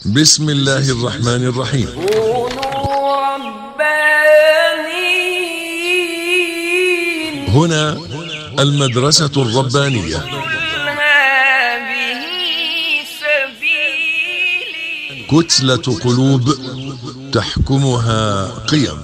بسم الله الرحمن الرحيم كونوا ربانيين هنا المدرسة الربانية قل هذه سبيلي كتلة قلوب تحكمها قيم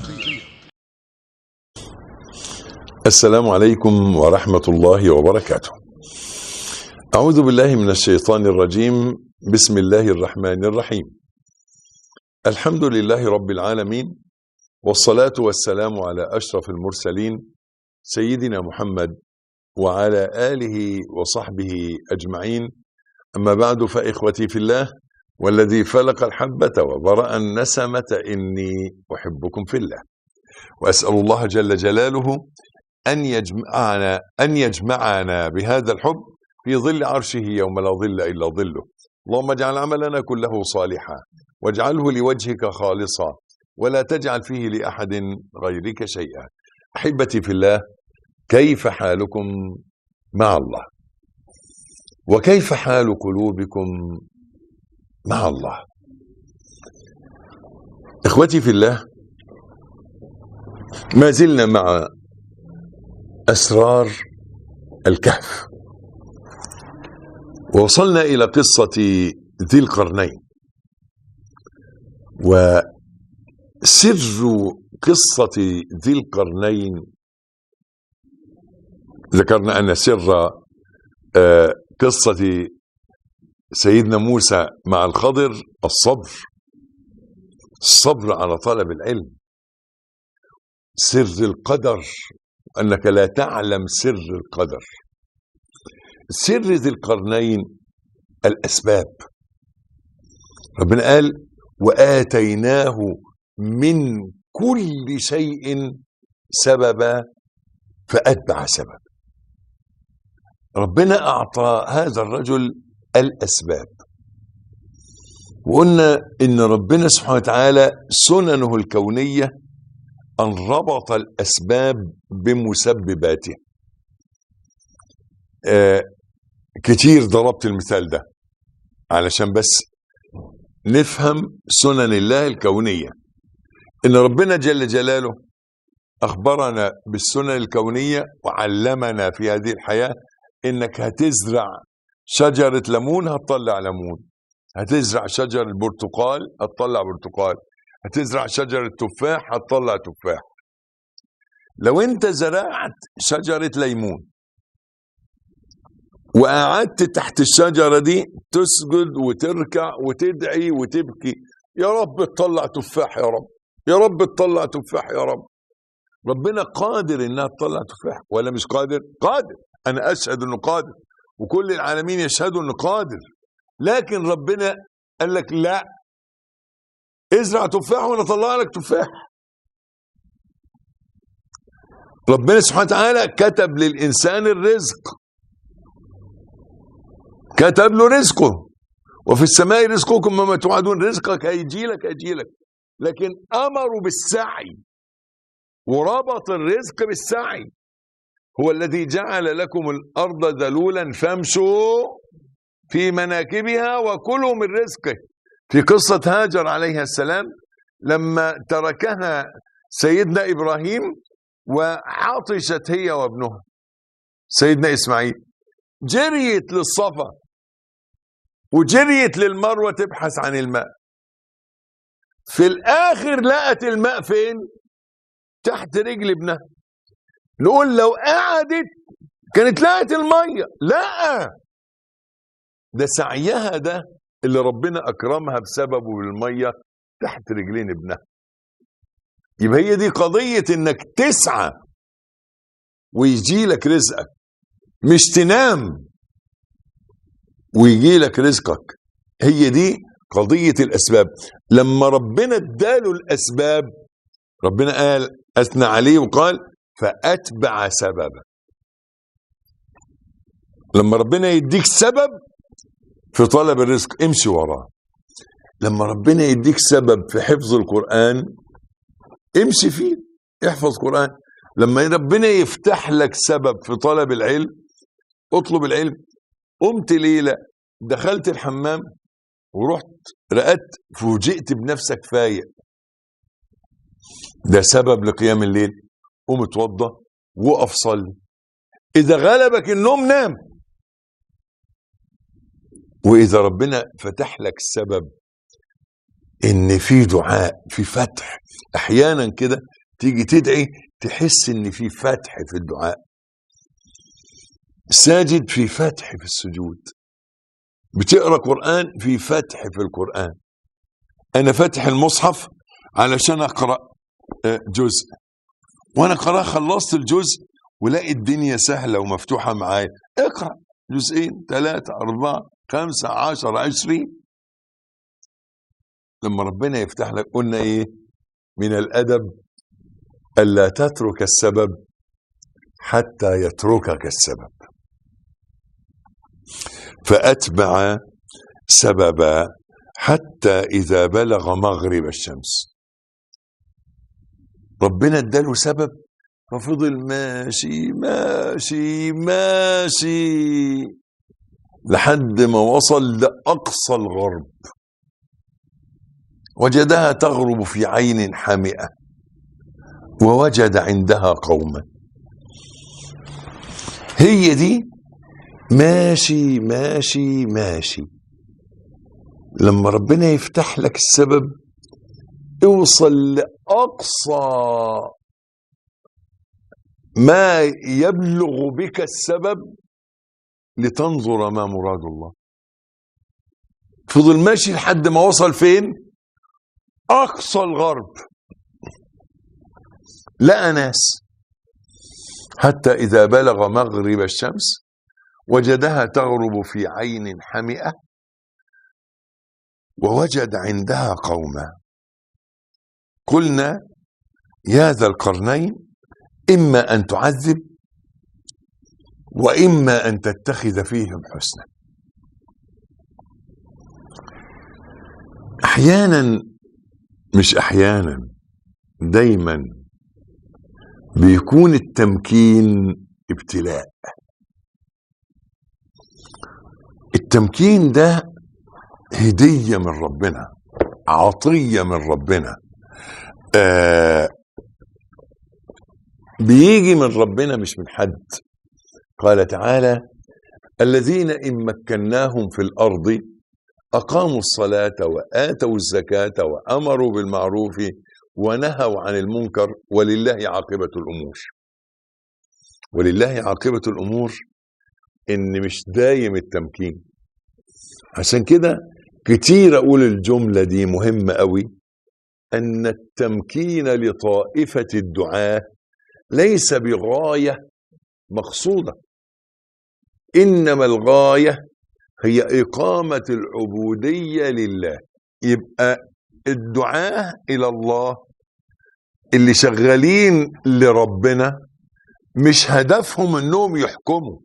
السلام عليكم ورحمة الله وبركاته. أعوذ بالله من الشيطان الرجيم، بسم الله الرحمن الرحيم. الحمد لله رب العالمين، والصلاة والسلام على أشرف المرسلين سيدنا محمد وعلى آله وصحبه أجمعين. أما بعد فإخوتي في الله والذي فلق الحبة وبرأ النسمة إني أحبكم في الله. وأسأل الله جل جلاله أن يجمعنا أن يجمعنا بهذا الحب في ظل عرشه يوم لا ظل إلا ظله اللهم اجعل عملنا كله صالحا واجعله لوجهك خالصا ولا تجعل فيه لأحد غيرك شيئا أحبتي في الله كيف حالكم مع الله وكيف حال قلوبكم مع الله إخوتي في الله ما زلنا مع أسرار الكهف ووصلنا إلى قصة ذي القرنين وسر قصة ذي القرنين ذكرنا أن سر آه، قصة سيدنا موسى مع الخضر الصبر الصبر على طلب العلم سر القدر أنك لا تعلم سر القدر سر ذي القرنين الأسباب ربنا قال وآتيناه من كل شيء سببا فأتبع سبب ربنا أعطى هذا الرجل الأسباب وقلنا إن ربنا سبحانه وتعالى سننه الكونية أن ربط الأسباب بمسبباتها آه كتير ضربت المثال ده علشان بس نفهم سنن الله الكونية إن ربنا جل جلاله أخبرنا بالسنن الكونية وعلمنا في هذه الحياة إنك هتزرع شجرة ليمون هتطلع ليمون هتزرع شجرة برتقال هتطلع برتقال هتزرع شجرة تفاح هتطلع تفاح لو انت زرعت شجرة ليمون وقعدت تحت الشجرة دي تسجد وتركع وتدعي وتبكي يا رب تطلع تفاح يا رب يا رب تطلع تفاح يا رب ربنا قادر انها تطلع تفاح ولا مش قادر قادر انا اشهد انه قادر وكل العالمين يشهدوا انه قادر لكن ربنا قال لك لا ازرع تفاح وانا اطلع لك تفاح ربنا سبحانه وتعالى كتب للانسان الرزق كتب له رزقه وفي السماء رزقكم وما توعدون رزقك هيجي لك هيجي لك لكن امروا بالسعي وربط الرزق بالسعي هو الذي جعل لكم الارض ذلولا فامشوا في مناكبها وكلوا من رزقه في قصة هاجر عليها السلام لما تركها سيدنا إبراهيم وعطشت هي وابنها سيدنا إسماعيل جريت للصفا وجريت للمروة تبحث عن الماء في الآخر لقت الماء فين تحت رجل ابنها نقول لو قعدت كانت لقت المية لا ده سعيها ده اللي ربنا اكرمها بسببه بالميه تحت رجلين ابنها يبقى هي دي قضيه انك تسعى ويجي لك رزقك مش تنام ويجي لك رزقك هي دي قضيه الاسباب لما ربنا اداله الاسباب ربنا قال اثنى عليه وقال فاتبع سببا لما ربنا يديك سبب في طلب الرزق امشي وراه لما ربنا يديك سبب في حفظ القرآن امشي فيه احفظ قرآن لما ربنا يفتح لك سبب في طلب العلم اطلب العلم قمت ليلة دخلت الحمام ورحت رقدت فوجئت بنفسك فايق ده سبب لقيام الليل قوم اتوضى وقف صلي اذا غلبك النوم نام واذا ربنا فتح لك السبب ان في دعاء في فتح احيانا كده تيجي تدعي تحس ان في فتح في الدعاء ساجد في فتح في السجود بتقرا قران في فتح في القران انا فاتح المصحف علشان اقرا آه، جزء وانا قرأ خلصت الجزء ولاقي الدنيا سهله ومفتوحه معايا اقرا جزئين ثلاثه اربعه خمسه عشر عشرين لما ربنا يفتح لك قلنا ايه من الادب الا تترك السبب حتى يتركك السبب فاتبع سببا حتى اذا بلغ مغرب الشمس ربنا اداله سبب ففضل ماشي ماشي ماشي لحد ما وصل لاقصى الغرب وجدها تغرب في عين حامئه ووجد عندها قوما هي دي ماشي ماشي ماشي لما ربنا يفتح لك السبب اوصل لاقصى ما يبلغ بك السبب لتنظر ما مراد الله فضل ماشي لحد ما وصل فين اقصى الغرب لقى ناس حتى اذا بلغ مغرب الشمس وجدها تغرب في عين حمئه ووجد عندها قوما قلنا يا ذا القرنين اما ان تعذب واما ان تتخذ فيهم حسنا احيانا مش احيانا دايما بيكون التمكين ابتلاء التمكين ده هديه من ربنا عطيه من ربنا آه بيجي من ربنا مش من حد قال تعالى الذين ان مكناهم في الارض اقاموا الصلاه واتوا الزكاه وامروا بالمعروف ونهوا عن المنكر ولله عاقبه الامور ولله عاقبه الامور ان مش دايم التمكين عشان كده كتير اقول الجمله دي مهمه قوي ان التمكين لطائفه الدعاه ليس بغايه مقصوده انما الغايه هي اقامه العبوديه لله يبقى الدعاه الى الله اللي شغالين لربنا مش هدفهم انهم يحكموا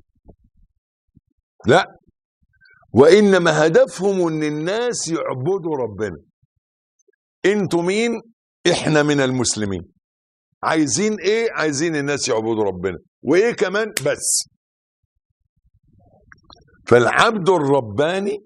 لا وانما هدفهم ان الناس يعبدوا ربنا انتوا مين احنا من المسلمين عايزين ايه عايزين الناس يعبدوا ربنا وايه كمان بس فالعبد الرباني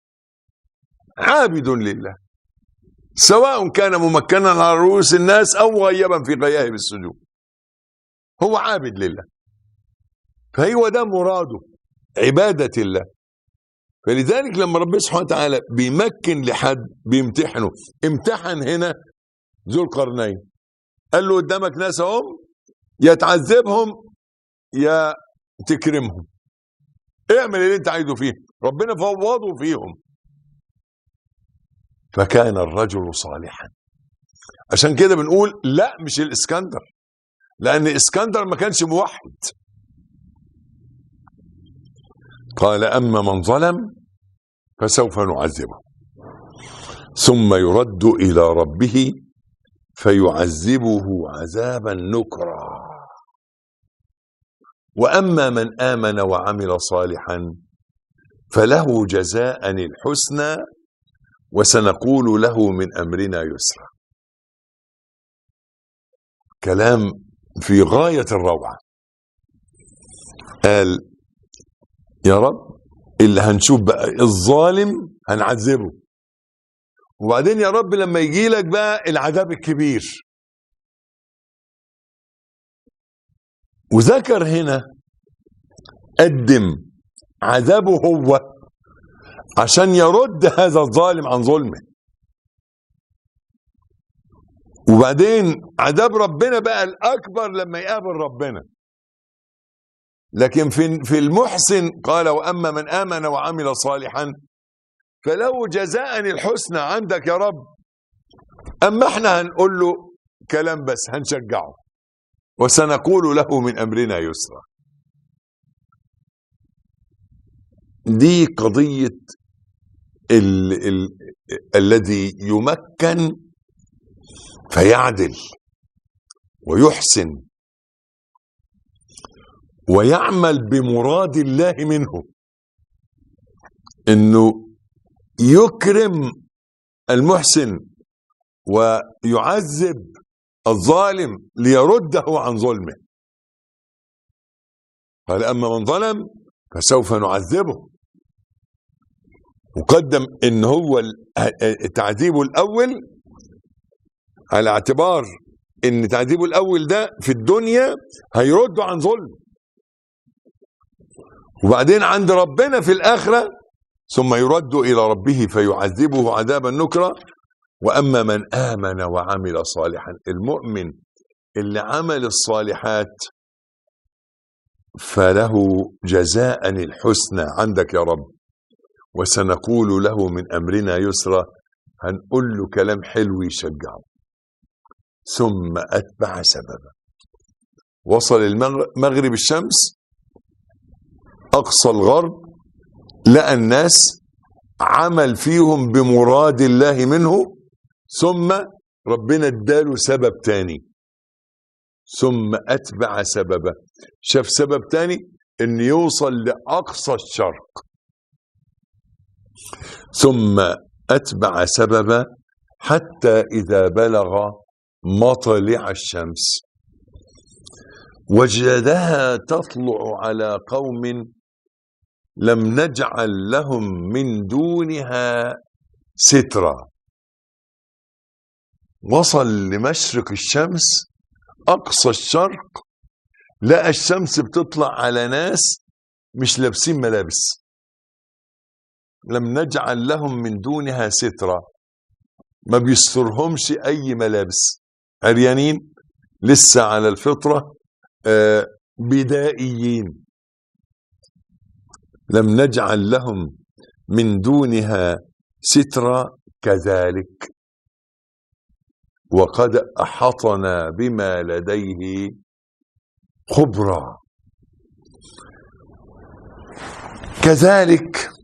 عابد لله سواء كان ممكنا على رؤوس الناس او غيبا في غياهب السجود هو عابد لله فهو ده مراده عبادة الله فلذلك لما ربنا سبحانه وتعالى بيمكن لحد بيمتحنه امتحن هنا ذو القرنين قال له قدامك ناس اهم يا تعذبهم يا تكرمهم اعمل اللي انت عايزه فيهم ربنا فوضه فيهم فكان الرجل صالحا عشان كده بنقول لا مش الاسكندر لان اسكندر ما كانش موحد قال اما من ظلم فسوف نعذبه ثم يرد الى ربه فيعذبه عذابا نكرا واما من امن وعمل صالحا فله جزاء الحسنى وسنقول له من امرنا يسرا كلام في غايه الروعه قال يا رب اللي هنشوف بقى الظالم هنعذبه وبعدين يا رب لما يجي لك بقى العذاب الكبير وذكر هنا قدم عذابه هو عشان يرد هذا الظالم عن ظلمه وبعدين عذاب ربنا بقى الاكبر لما يقابل ربنا لكن في في المحسن قال واما من امن وعمل صالحا فله جزاء الحسنى عندك يا رب اما احنا هنقول له كلام بس هنشجعه وسنقول له من امرنا يسرا دي قضيه ال ال الذي يمكن فيعدل ويحسن ويعمل بمراد الله منه انه يكرم المحسن ويعذب الظالم ليرده عن ظلمه قال اما من ظلم فسوف نعذبه وقدم ان هو تعذيبه الاول على اعتبار ان تعذيبه الاول ده في الدنيا هيرده عن ظلم وبعدين عند ربنا في الاخره ثم يرد الى ربه فيعذبه عذابا نكرا واما من امن وعمل صالحا المؤمن اللي عمل الصالحات فله جزاء الحسنى عندك يا رب وسنقول له من امرنا يسرا هنقول له كلام حلو يشجعه ثم اتبع سببا وصل المغرب الشمس اقصى الغرب لقى الناس عمل فيهم بمراد الله منه ثم ربنا اداله سبب تاني ثم اتبع سببا شاف سبب تاني ان يوصل لاقصى الشرق ثم اتبع سببا حتى اذا بلغ مطلع الشمس وجدها تطلع على قوم لم نجعل لهم من دونها سترا وصل لمشرق الشمس اقصى الشرق لقى الشمس بتطلع على ناس مش لابسين ملابس لم نجعل لهم من دونها سترا ما بيسترهمش اي ملابس عريانين لسه على الفطره آه بدائيين لم نجعل لهم من دونها سترا كذلك وقد احطنا بما لديه خبرا كذلك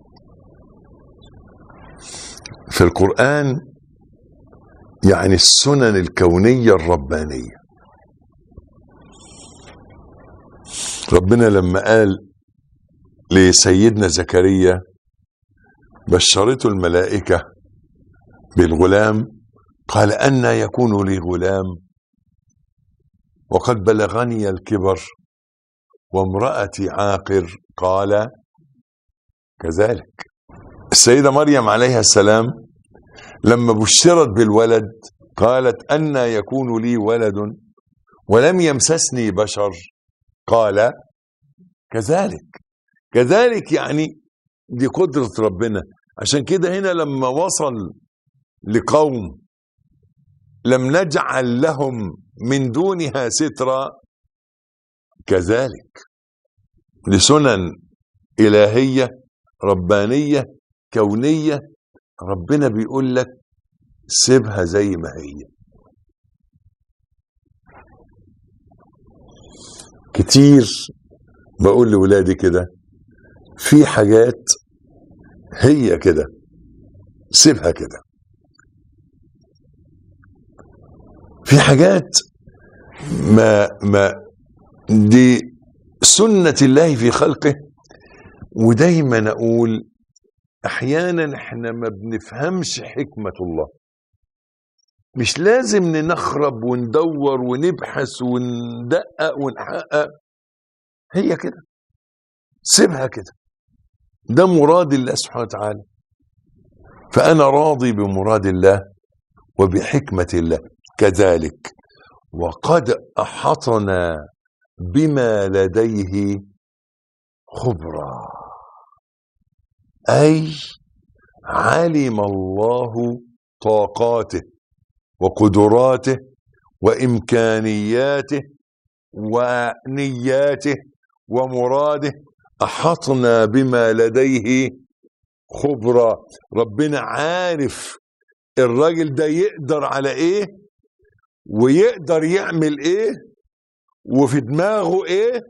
في القران يعني السنن الكونيه الربانيه ربنا لما قال لسيدنا زكريا بشرته الملائكه بالغلام قال أن يكون لي غلام وقد بلغني الكبر وامرأتي عاقر قال كذلك السيدة مريم عليها السلام لما بشرت بالولد قالت أن يكون لي ولد ولم يمسسني بشر قال كذلك كذلك يعني دي قدرة ربنا عشان كده هنا لما وصل لقوم لم نجعل لهم من دونها سترا كذلك لسنن إلهية ربانية كونية ربنا بيقول لك سيبها زي ما هي كتير بقول لولادي كده في حاجات هي كده سيبها كده في حاجات ما ما دي سنة الله في خلقه ودايما اقول احيانا احنا ما بنفهمش حكمة الله مش لازم ننخرب وندور ونبحث وندقق ونحقق هي كده سيبها كده ده مراد الله سبحانه وتعالى فأنا راضي بمراد الله وبحكمة الله كذلك وقد أحطنا بما لديه خبرا أي علم الله طاقاته وقدراته وإمكانياته ونياته ومراده أحطنا بما لديه خبرا ربنا عارف الراجل ده يقدر على ايه ويقدر يعمل ايه وفي دماغه ايه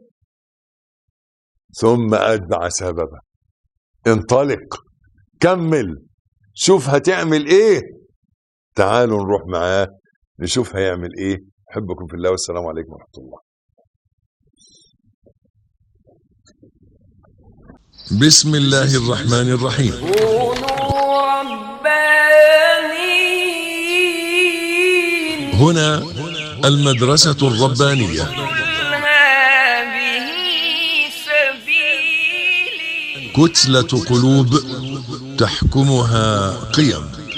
ثم اتبع سببا انطلق كمل شوف هتعمل ايه تعالوا نروح معاه نشوف هيعمل ايه احبكم في الله والسلام عليكم ورحمه الله بسم الله الرحمن الرحيم كونوا ربانيين هنا المدرسة الربانية قل هذه سبيلي كتلة قلوب تحكمها قيم